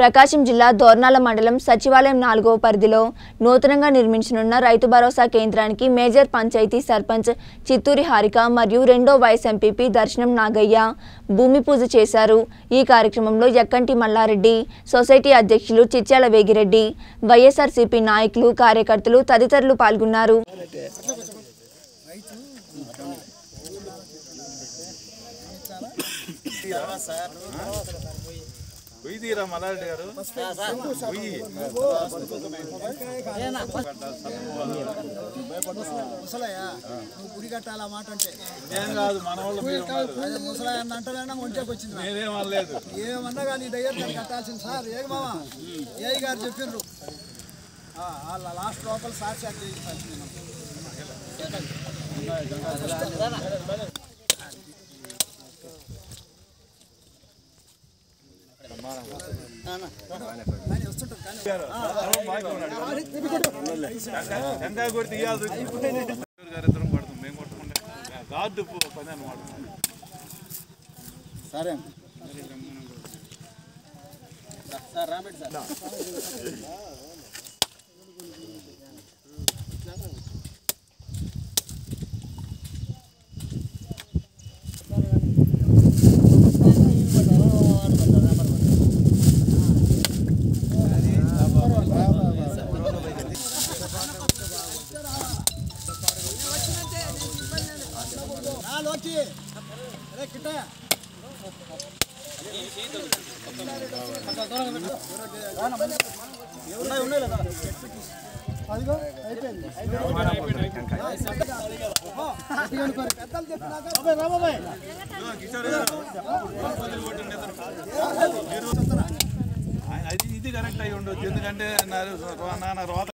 ప్రకాశం జిల్లా దోర్నాల మండలం సచివాలయం నాలుగవ పరిధిలో నూతనంగా నిర్మించనున్న రైతు భరోసా కేంద్రానికి మేజర్ పంచాయతీ సర్పంచ్ చిత్తూరి హారిక మరియు రెండో వైస్ ఎంపీపీ దర్శనం నాగయ్య భూమి పూజ చేశారు ఈ కార్యక్రమంలో ఎక్కంటి మల్లారెడ్డి సొసైటీ అధ్యక్షులు చిచ్యాల వేగిరెడ్డి వైఎస్ఆర్సీపీ నాయకులు కార్యకర్తలు తదితరులు పాల్గొన్నారు పొయ్యి తీరా మల్లారెడ్డి గారు పొయ్యి ముసలయ్యా నువ్వు గుడి కట్టాల మాట అంటే ఏం కాదు మన వాళ్ళు మీరు ఉన్నారు. అదే ముసలయ్య అన్న అంటలేనా ఒంటేకి వచ్చింది నాకు. నేనేం అనలేదు ఏమన్నా కానీ దగ్గర నేను కట్టాల్సింది సార్ ఏ మామ ఏ గారు చెప్పిండ్రు ఆ, వాళ్ళ లాస్ట్ లోపల సాక్షాత్ చేయించాల్సింది మనం. కానీ వస్తుంటారు కానీ టెంకాయ కొడితే ఇవ్వాలి గారు ఇద్దరం కొడతాం మేము కొట్టుకుంటే గార్డు పని అనమాట సరే రా లోకి రే కిట్టయ్య ఉన్నాయి ఉన్నాయి లేదా అదిగో అయిపోయింది పెద్దలు చెప్పినాక బాబాయ్ రా బాబాయ్ ఆయన అది ఇది కరెక్ట్ అయి ఉండొచ్చు ఎందుకంటే నా- నాన్న రోత